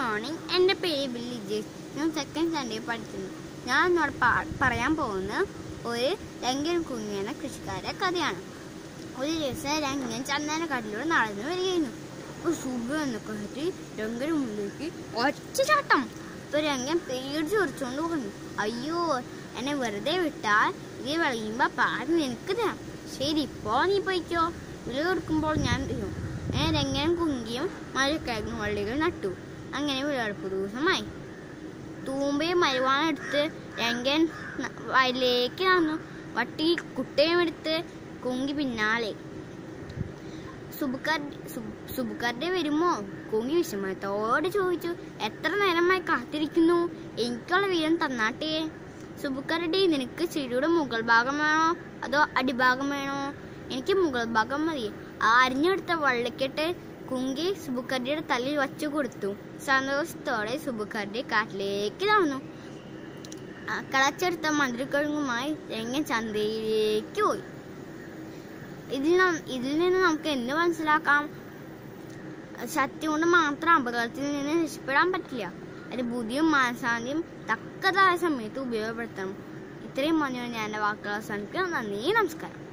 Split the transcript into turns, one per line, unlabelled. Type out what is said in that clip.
morning എൻ്റെ പേര് ബില്ലിജേഷ് ഞാൻ സെക്കൻഡ് സ്റ്റാൻഡേർഡ് പഠിക്കുന്നു ഞാൻ ഇന്നോട് പാ- പറയാൻ പോകുന്ന ഒരു രംഗൻ കുഞ്ഞെന്ന കൃഷിക്കാരുടെ കഥയാണ് ഒരു ദിവസം രംഗൻ ചന്ദനക്കാട്ടിലൂടെ നടന്നു വരികയായിരുന്നു ഒരു സുബ എന്ന കയറ്റി രംഗന് മുന്നിലേക്ക് ഒറ്റ ചാട്ടം ഇപ്പൊ രംഗൻ പേടിച്ച് ഉറച്ചുകൊണ്ട് പറഞ്ഞു അയ്യോ എന്നെ വെറുതെ വിട്ടാൽ ഇത് വിളയുമ്പോ പാട് നിനക്ക് തരാം ശരി ഇപ്പോ നീ പോയിക്കോ വിള കൊടുക്കുമ്പോൾ ഞാൻ തരും അങ്ങനെ രംഗൻ കുങ്കിയും മഴക്കിഴങ്ങ് വള്ളികൾ നട്ടു അങ്ങനെ വിളവെടുപ്പ് ദിവസമായി തൂമ്പയും മരുവാനും എടുത്ത് രംഗൻ ന- വയലിലേക്ക് നടന്നു വട്ടി കുട്ടയും എടുത്ത് കുങ്കി പിന്നാലെ സുബുക്കാർ സുബുക്കാരുടെ വരുമോ കുങ്കി വിഷമത്തോടെ ചോദിച്ചു എത്ര നേരമായി കാത്തിരിക്കുന്നു എനിക്കുള്ള വീരം തന്നാട്ടെ സുബുക്കാരുടെ നിനക്ക് ചെടിയുടെ മുകൾ ഭാഗം വേണോ അതോ അടിഭാഗം വേണോ എനിക്ക് മുകൾ ഭാഗം മതി ആ അരിഞ്ഞെടുത്ത വള്ളിക്കെട്ട് കുങ്കി സുബുക്കാരുടെ തലയിൽ വച്ചു കൊടുത്തു സന്തോഷത്തോടെ സുബുക്കാരുടെ കാട്ടിലേക്ക് നടന്നു ആ കളച്ചെടുത്ത മധുരക്കിഴങ്ങുമായി രംഗൻ ചന്തയിലേക്ക് പോയി ഇതിൽ നം- ഇതിൽ നിന്ന് നമുക്ക് എന്ത് മനസ്സിലാക്കാം ശക്തി കൊണ്ട് മാത്രം അപകടത്തിൽ നിന്ന് രക്ഷപ്പെടാൻ പറ്റില്ല അത് ബുദ്ധിയും മനസാന്തിയും തക്കതായ സമയത്ത് ഉപയോഗപ്പെടുത്തണം ഇത്രയും പറഞ്ഞു ഞാൻ എൻ്റെ വാക്കുകൾ അവസാനിപ്പിക്കാം നന്ദി നമസ്കാരം